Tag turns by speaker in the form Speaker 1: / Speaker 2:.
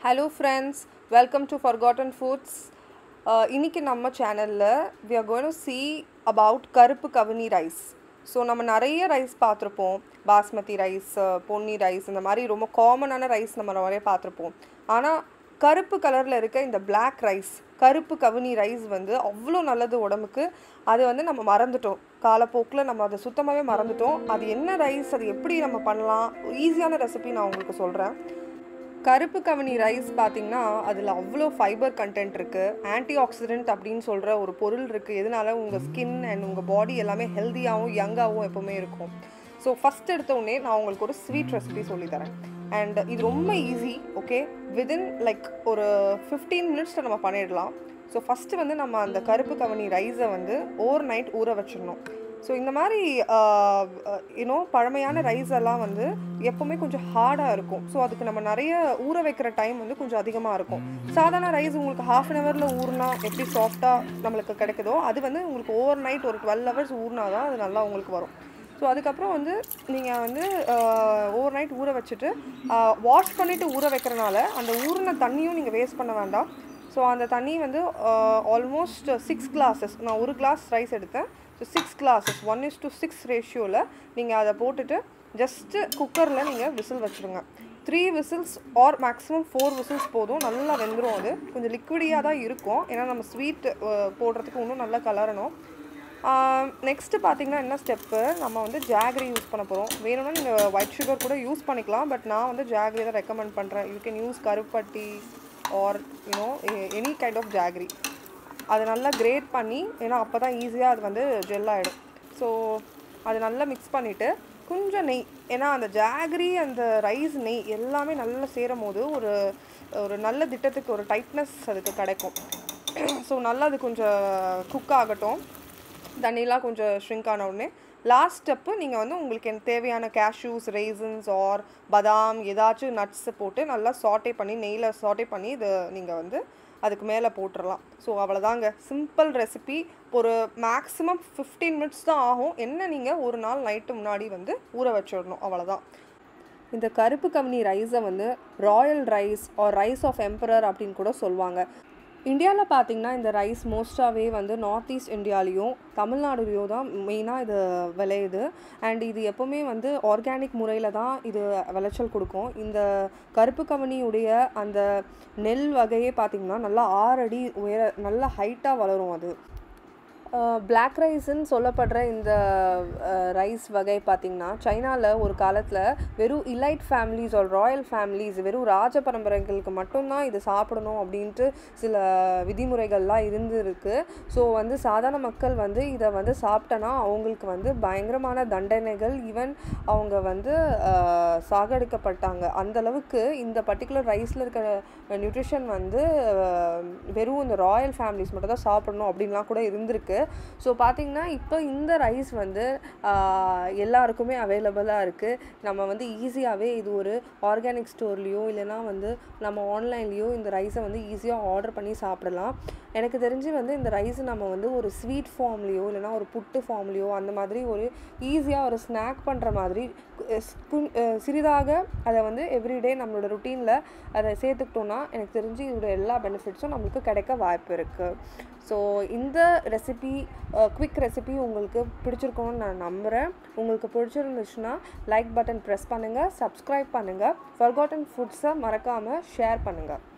Speaker 1: hello friends welcome to forgotten foods இன்னைக்கு நம்ம சேனலில் we are going to see about கருப்பு கவுனி ரைஸ் ஸோ நம்ம நிறைய ரைஸ் பார்த்துருப்போம் பாஸ்மதி ரைஸ் பொன்னி ரைஸ் இந்த மாதிரி ரொம்ப காமனான ரைஸ் நம்ம நிறைய பார்த்துருப்போம் ஆனால் கருப்பு கலரில் இருக்க இந்த Black ரைஸ் கருப்பு கவுனி ரைஸ் வந்து அவ்வளோ நல்லது உடம்புக்கு அது வந்து நம்ம மறந்துட்டோம் காலப்போக்கில் நம்ம அதை சுத்தமாகவே மறந்துட்டோம் அது என்ன ரைஸ் அது எப்படி நம்ம பண்ணலாம் ஈஸியான ரெசிபி நான் உங்களுக்கு சொல்கிறேன் கருப்பு கவனி ரைஸ் பார்த்தீங்கன்னா அதில் அவ்வளோ ஃபைபர் கண்டென்ட் இருக்குது ஆன்டி ஆக்சிடென்ட் அப்படின்னு சொல்கிற ஒரு பொருள் இருக்குது எதனால உங்கள் ஸ்கின் அண்ட் உங்கள் பாடி எல்லாமே ஹெல்த்தியாகவும் யங்காகவும் எப்போவுமே இருக்கும் ஸோ ஃபஸ்ட் எடுத்த உடனே நான் உங்களுக்கு ஒரு ஸ்வீட் ரெசிபி சொல்லித்தரேன் அண்ட் இது ரொம்ப ஈஸி ஓகே விதின் லைக் ஒரு ஃபிஃப்டீன் மினிட்ஸில் நம்ம பண்ணிடலாம் ஸோ ஃபஸ்ட்டு வந்து நம்ம அந்த கருப்பு கவனி ரைஸை வந்து ஓவர் நைட் ஊற வச்சிடணும் ஸோ இந்த மாதிரி யூனோ பழமையான ரைஸ் எல்லாம் வந்து எப்போவுமே கொஞ்சம் ஹார்டாக இருக்கும் ஸோ அதுக்கு நம்ம நிறைய ஊற வைக்கிற டைம் வந்து கொஞ்சம் அதிகமாக இருக்கும் சாதாரண ரைஸ் உங்களுக்கு ஹாஃப் அன் ஹவரில் ஊறினா எப்படி சாஃப்டாக நம்மளுக்கு கிடைக்குதோ அது வந்து உங்களுக்கு ஓவர் நைட் ஒரு டுவெல் ஹவர்ஸ் ஊறினா தான் அது நல்லா உங்களுக்கு வரும் ஸோ அதுக்கப்புறம் வந்து நீங்கள் வந்து ஓவர் நைட் ஊற வச்சுட்டு வாஷ் பண்ணிவிட்டு ஊற வைக்கிறனால அந்த ஊறின தண்ணியும் நீங்கள் வேஸ்ட் பண்ண வேண்டாம் ஸோ அந்த தண்ணி வந்து ஆல்மோஸ்ட் சிக்ஸ் கிளாஸஸ் நான் ஒரு கிளாஸ் ரைஸ் எடுத்தேன் so six glasses one is to six ரேஷியோவில் நீங்கள் அதை போட்டுட்டு ஜஸ்ட்டு குக்கரில் நீங்கள் விசில் வச்சுருங்க three whistles or maximum four whistles போதும் நல்லா வெந்துடும் அது கொஞ்சம் லிக்விடியாக தான் இருக்கும் ஏன்னா நம்ம ஸ்வீட் போடுறதுக்கு இன்னும் நல்லா கலரணும் நெக்ஸ்ட்டு பார்த்தீங்கன்னா என்ன ஸ்டெப்பு நம்ம வந்து ஜாகரி யூஸ் பண்ண போகிறோம் வேணும்னா நீங்கள் ஒயிட் சுகர் கூட யூஸ் பண்ணிக்கலாம் பட் நான் வந்து ஜாகரி தான் ரெக்கமெண்ட் பண்ணுறேன் யூ கேன் யூஸ் கருப்பட்டி or you know any kind of jaggery அதை நல்லா கிரேட் பண்ணி ஏன்னா அப்போ தான் ஈஸியாக அது வந்து ஜெல் ஆகிடும் ஸோ அதை நல்லா மிக்ஸ் பண்ணிவிட்டு கொஞ்சம் நெய் ஏன்னா அந்த ஜாகரி அந்த ரைஸ் நெய் எல்லாமே நல்லா சேரும் போது ஒரு ஒரு நல்ல திட்டத்துக்கு ஒரு டைட்னஸ் அதுக்கு கிடைக்கும் ஸோ நல்லா அது கொஞ்சம் குக் ஆகட்டும் தண்ணியெலாம் கொஞ்சம் ஷ்ரிங்க் ஆன உடனே லாஸ்ட் ஸ்டெப்பு நீங்கள் வந்து உங்களுக்கு எனக்கு தேவையான கேஷ்யூஸ் ரேசன்ஸ் ஆர் பதாம் ஏதாச்சும் நட்ஸை போட்டு நல்லா சாட்டே பண்ணி நெய்யில் சாட்டே பண்ணி இது நீங்கள் வந்து அதுக்கு மேலே போட்டுடலாம் ஸோ அவ்வளோதாங்க சிம்பிள் ரெசிபி ஒரு மேக்ஸிமம் ஃபிஃப்டீன் மினிட்ஸ் தான் ஆகும் என்ன நீங்கள் ஒரு நாள் நைட்டு முன்னாடி வந்து ஊற வச்சிடணும் அவ்வளோதான் இந்த கருப்பு கவனி ரைஸை வந்து royal rice or rice of emperor அப்படின்னு கூட சொல்லுவாங்க இந்தியாவில் பார்த்தீங்கன்னா இந்த ரைஸ் மோஸ்ட்டாகவே வந்து நார்த் ஈஸ்ட் இந்தியாலேயும் தமிழ்நாடுலேயும் தான் மெயினாக இது விளையுது அண்ட் இது எப்போவுமே வந்து ஆர்கானிக் முறையில் தான் இது விளைச்சல் கொடுக்கும் இந்த கருப்பு கவனியுடைய அந்த நெல் வகையே பார்த்திங்கன்னா நல்லா ஆறடி உயர நல்லா ஹைட்டாக வளரும் அது பிளாக் ரைஸ்ன்னு சொல்லப்படுற இந்த ரைஸ் வகை பார்த்திங்கன்னா சைனாவில் ஒரு காலத்தில் வெறும் இலைட் ஃபேமிலிஸ் ஒரு ராயல் ஃபேமிலிஸ் வெறும் ராஜ பரம்பரைகளுக்கு மட்டும்தான் இது சாப்பிடணும் அப்படின்ட்டு சில விதிமுறைகள்லாம் இருந்துருக்கு ஸோ வந்து சாதாரண மக்கள் வந்து இதை வந்து சாப்பிட்டனா அவங்களுக்கு வந்து பயங்கரமான தண்டனைகள் ஈவன் அவங்க வந்து சாகடிக்கப்பட்டாங்க அந்தளவுக்கு இந்த பர்டிகுலர் ரைஸில் இருக்க நியூட்ரிஷன் வந்து வெறும் இந்த ராயல் ஃபேமிலிஸ் மட்டும் தான் சாப்பிடணும் அப்படின்லாம் கூட இருந்திருக்கு ஸோ பார்த்திங்கன்னா இப்போ இந்த ரைஸ் வந்து எல்லாருக்குமே அவைலபிளாக இருக்குது நம்ம வந்து ஈஸியாகவே இது ஒரு ஆர்கானிக் ஸ்டோர்லேயோ இல்லைனா வந்து நம்ம ஆன்லைன்லேயோ இந்த ரைஸை வந்து ஈஸியாக ஆர்டர் பண்ணி சாப்பிடலாம் எனக்கு தெரிஞ்சு வந்து இந்த ரைஸ் நம்ம வந்து ஒரு ஸ்வீட் ஃபார்ம்லேயோ இல்லைனா ஒரு புட்டு ஃபார்ம்லேயோ அந்த மாதிரி ஒரு ஈஸியாக ஒரு ஸ்நாக் பண்ணுற மாதிரி சிறிதாக அதை வந்து எவ்ரிடே நம்மளோட ருட்டீனில் அதை சேர்த்துக்கிட்டோன்னா எனக்கு தெரிஞ்சு இதோட எல்லா பெனிஃபிட்ஸும் நம்மளுக்கு கிடைக்க வாய்ப்பு இருக்குது ஸோ இந்த ரெசிபி குவிக் ரெசிபி உங்களுக்கு பிடிச்சிருக்கணும்னு நான் நம்புகிறேன் உங்களுக்கு பிடிச்சிருந்துச்சுன்னா லைக் பட்டன் ப்ரெஸ் பண்ணுங்கள் சப்ஸ்கிரைப் பண்ணுங்கள் ஃபர்காட்டன் ஃபுட்ஸை மறக்காமல் ஷேர் பண்ணுங்கள்